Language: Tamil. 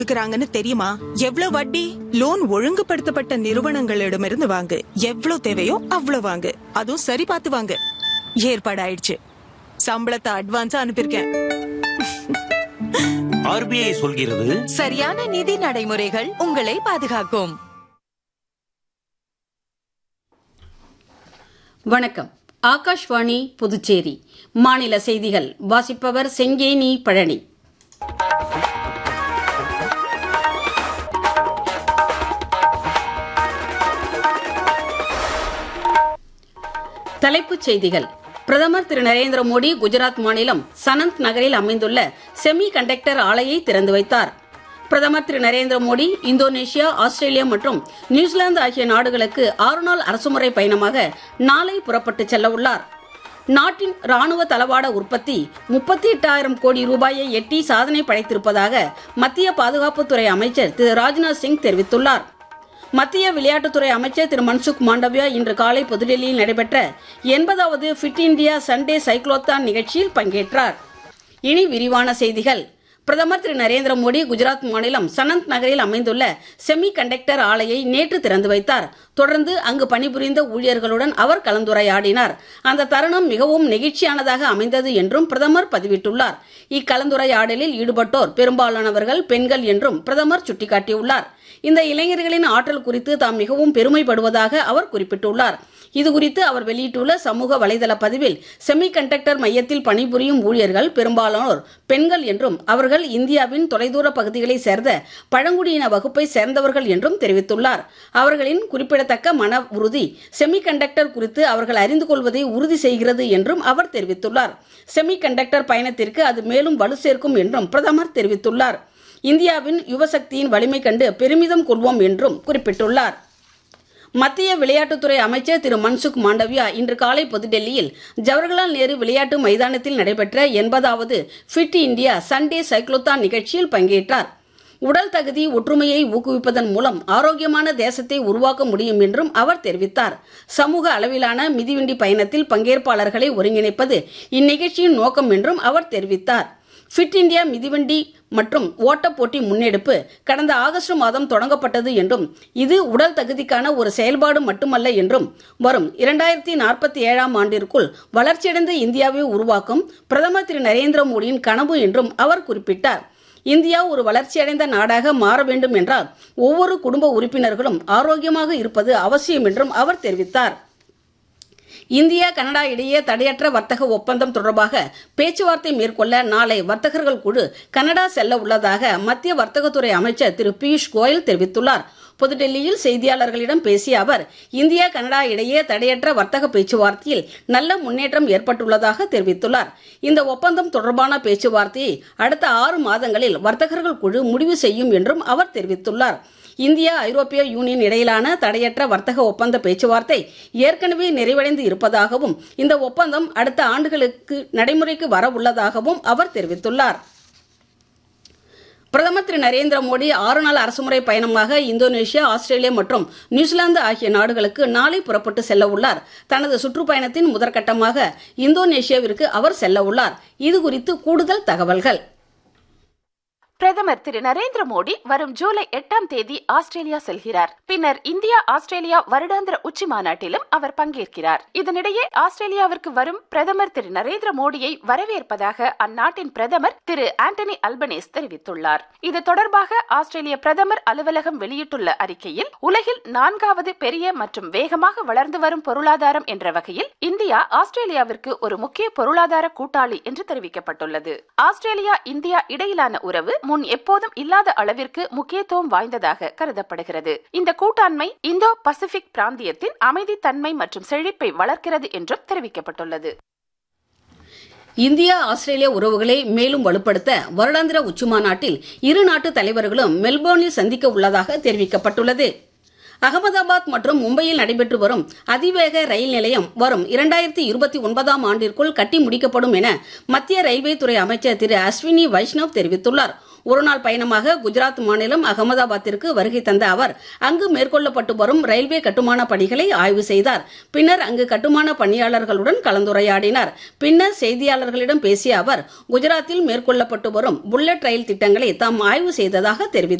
இருக்கிறாங்கன்னு தெரியுமா எவ்வளவு வட்டி லோன் ஒழுங்குபடுத்தப்பட்ட நிறுவனங்களிடமிருந்து வாங்கு எவ்வளவு தேவையோ அவ்வளவு வாங்கு அதுவும் சரி பார்த்து வாங்கு ஏற்பாடு ஆயிடுச்சு சம்பளத்தை அட்வான்ஸா அனுப்பியிருக்கேன் ஆர்பிஐ சொல்கிறது சரியான நிதி நடைமுறைகள் உங்களை பாதுகாக்கும் வணக்கம் ஆகாஷ்வாணி புதுச்சேரி மாநில செய்திகள் வாசிப்பவர் செங்கேனி பழனி தலைப்புச் செய்திகள் பிரதமர் திரு நரேந்திர மோடி குஜராத் மாநிலம் சனந்த் நகரில் அமைந்துள்ள செமி கண்டக்டர் ஆலையை திறந்து வைத்தார் பிரதமர் திரு நரேந்திர மோடி இந்தோனேஷியா ஆஸ்திரேலியா மற்றும் நியூசிலாந்து ஆகிய நாடுகளுக்கு ஆறு நாள் அரசுமுறை பயணமாக நாளை புறப்பட்டு செல்ல உள்ளார் நாட்டின் ராணுவ தளவாட உற்பத்தி முப்பத்தி எட்டாயிரம் கோடி ரூபாயை எட்டி சாதனை படைத்திருப்பதாக மத்திய பாதுகாப்புத்துறை அமைச்சர் திரு ராஜ்நாத் சிங் தெரிவித்துள்ளார் மத்திய விளையாட்டுத்துறை அமைச்சர் திரு மன்சுக் மாண்டவியா இன்று காலை புதுடெல்லியில் நடைபெற்ற எண்பதாவது ஃபிட் இந்தியா சண்டே சைக்ளோத்தான் நிகழ்ச்சியில் பங்கேற்றார் இனி விரிவான செய்திகள் பிரதமர் திரு நரேந்திர மோடி குஜராத் மாநிலம் சனந்த் நகரில் அமைந்துள்ள செமி கண்டக்டர் ஆலையை நேற்று திறந்து வைத்தார் தொடர்ந்து அங்கு பணிபுரிந்த ஊழியர்களுடன் அவர் கலந்துரையாடினார் அந்த தருணம் மிகவும் நெகிழ்ச்சியானதாக அமைந்தது என்றும் பிரதமர் பதிவிட்டுள்ளார் இக்கலந்துரையாடலில் ஈடுபட்டோர் பெரும்பாலானவர்கள் பெண்கள் என்றும் பிரதமர் சுட்டிக்காட்டியுள்ளார் இந்த இளைஞர்களின் ஆற்றல் குறித்து தாம் மிகவும் பெருமைப்படுவதாக அவர் குறிப்பிட்டுள்ளார் இதுகுறித்து அவர் வெளியிட்டுள்ள சமூக வலைதள பதிவில் செமி கண்டக்டர் மையத்தில் பணிபுரியும் ஊழியர்கள் பெரும்பாலானோர் பெண்கள் என்றும் அவர்கள் இந்தியாவின் தொலைதூர பகுதிகளை சேர்ந்த பழங்குடியின வகுப்பை சேர்ந்தவர்கள் என்றும் தெரிவித்துள்ளார் அவர்களின் குறிப்பிடத்தக்க மன உறுதி செமி கண்டக்டர் குறித்து அவர்கள் அறிந்து கொள்வதை உறுதி செய்கிறது என்றும் அவர் தெரிவித்துள்ளார் செமி கண்டக்டர் பயணத்திற்கு அது மேலும் வலு சேர்க்கும் என்றும் பிரதமர் தெரிவித்துள்ளார் இந்தியாவின் யுவசக்தியின் வலிமை கண்டு பெருமிதம் கொள்வோம் என்றும் குறிப்பிட்டுள்ளார் மத்திய விளையாட்டுத்துறை அமைச்சர் திரு மன்சுக் மாண்டவியா இன்று காலை புதுடெல்லியில் ஜவஹர்லால் நேரு விளையாட்டு மைதானத்தில் நடைபெற்ற எண்பதாவது ஃபிட் இந்தியா சண்டே சைக்ளோத்தான் நிகழ்ச்சியில் பங்கேற்றார் உடல் தகுதி ஒற்றுமையை ஊக்குவிப்பதன் மூலம் ஆரோக்கியமான தேசத்தை உருவாக்க முடியும் என்றும் அவர் தெரிவித்தார் சமூக அளவிலான மிதிவண்டி பயணத்தில் பங்கேற்பாளர்களை ஒருங்கிணைப்பது இந்நிகழ்ச்சியின் நோக்கம் என்றும் அவர் தெரிவித்தார் ஃபிட் இந்தியா மிதிவண்டி மற்றும் ஓட்டப் போட்டி முன்னெடுப்பு கடந்த ஆகஸ்ட் மாதம் தொடங்கப்பட்டது என்றும் இது உடல் தகுதிக்கான ஒரு செயல்பாடு மட்டுமல்ல என்றும் வரும் இரண்டாயிரத்தி நாற்பத்தி ஏழாம் ஆண்டிற்குள் வளர்ச்சியடைந்த இந்தியாவை உருவாக்கும் பிரதமர் திரு நரேந்திர மோடியின் கனவு என்றும் அவர் குறிப்பிட்டார் இந்தியா ஒரு வளர்ச்சியடைந்த நாடாக மாற வேண்டும் என்றால் ஒவ்வொரு குடும்ப உறுப்பினர்களும் ஆரோக்கியமாக இருப்பது அவசியம் என்றும் அவர் தெரிவித்தார் இந்தியா கனடா இடையே தடையற்ற வர்த்தக ஒப்பந்தம் தொடர்பாக பேச்சுவார்த்தை மேற்கொள்ள நாளை வர்த்தகர்கள் குழு கனடா செல்ல உள்ளதாக மத்திய வர்த்தகத்துறை அமைச்சர் திரு பியூஷ் கோயல் தெரிவித்துள்ளார் புதுடெல்லியில் செய்தியாளர்களிடம் பேசிய அவர் இந்தியா கனடா இடையே தடையற்ற வர்த்தக பேச்சுவார்த்தையில் நல்ல முன்னேற்றம் ஏற்பட்டுள்ளதாக தெரிவித்துள்ளார் இந்த ஒப்பந்தம் தொடர்பான பேச்சுவார்த்தையை அடுத்த ஆறு மாதங்களில் வர்த்தகர்கள் குழு முடிவு செய்யும் என்றும் அவர் தெரிவித்துள்ளார் இந்தியா ஐரோப்பிய யூனியன் இடையிலான தடையற்ற வர்த்தக ஒப்பந்த பேச்சுவார்த்தை ஏற்கனவே நிறைவடைந்து இருப்பதாகவும் இந்த ஒப்பந்தம் அடுத்த ஆண்டுகளுக்கு நடைமுறைக்கு வர உள்ளதாகவும் அவர் தெரிவித்துள்ளார் பிரதமர் திரு நரேந்திர மோடி ஆறு நாள் அரசுமுறை பயணமாக இந்தோனேஷியா ஆஸ்திரேலியா மற்றும் நியூசிலாந்து ஆகிய நாடுகளுக்கு நாளை புறப்பட்டு செல்ல உள்ளார் தனது சுற்றுப்பயணத்தின் முதற்கட்டமாக இந்தோனேஷியாவிற்கு அவர் செல்ல உள்ளார் இது குறித்து கூடுதல் தகவல்கள் பிரதமர் திரு நரேந்திர மோடி வரும் ஜூலை எட்டாம் தேதி ஆஸ்திரேலியா செல்கிறார் பின்னர் இந்தியா ஆஸ்திரேலியா வருடாந்திர உச்சி மாநாட்டிலும் அவர் பங்கேற்கிறார் இதனிடையே ஆஸ்திரேலியாவிற்கு வரும் பிரதமர் திரு நரேந்திர மோடியை வரவேற்பதாக அந்நாட்டின் பிரதமர் திரு ஆண்டனி அல்பனேஸ் தெரிவித்துள்ளார் இது தொடர்பாக ஆஸ்திரேலிய பிரதமர் அலுவலகம் வெளியிட்டுள்ள அறிக்கையில் உலகில் நான்காவது பெரிய மற்றும் வேகமாக வளர்ந்து வரும் பொருளாதாரம் என்ற வகையில் இந்தியா ஆஸ்திரேலியாவிற்கு ஒரு முக்கிய பொருளாதார கூட்டாளி என்று தெரிவிக்கப்பட்டுள்ளது ஆஸ்திரேலியா இந்தியா இடையிலான உறவு முன் எப்போதும் இல்லாத அளவிற்கு முக்கியத்துவம் வாய்ந்ததாக கருதப்படுகிறது இந்த கூட்டாண்மை இந்தோ பசிபிக் பிராந்தியத்தின் அமைதித்தன்மை மற்றும் செழிப்பை வளர்க்கிறது என்றும் தெரிவிக்கப்பட்டுள்ளது இந்தியா ஆஸ்திரேலியா உறவுகளை மேலும் வலுப்படுத்த வருடாந்திர உச்சிமாநாட்டில் இரு நாட்டு தலைவர்களும் மெல்போர்னில் சந்திக்க உள்ளதாக தெரிவிக்கப்பட்டுள்ளது அகமதாபாத் மற்றும் மும்பையில் நடைபெற்று வரும் அதிவேக ரயில் நிலையம் வரும் இரண்டாயிரத்தி இருபத்தி ஒன்பதாம் ஆண்டிற்குள் கட்டி முடிக்கப்படும் என மத்திய ரயில்வே துறை அமைச்சர் திரு அஸ்வினி வைஷ்ணவ் தெரிவித்துள்ளார் ஒருநாள் பயணமாக குஜராத் மாநிலம் அகமதாபாத்திற்கு வருகை தந்த அவர் அங்கு மேற்கொள்ளப்பட்டு வரும் ரயில்வே கட்டுமான பணிகளை ஆய்வு செய்தார் பின்னர் அங்கு கட்டுமான பணியாளர்களுடன் கலந்துரையாடினார் பின்னர் செய்தியாளர்களிடம் பேசிய அவர் குஜராத்தில் மேற்கொள்ளப்பட்டு வரும் புல்லட் ரயில் திட்டங்களை தாம் ஆய்வு செய்ததாக தெரிவித்தார்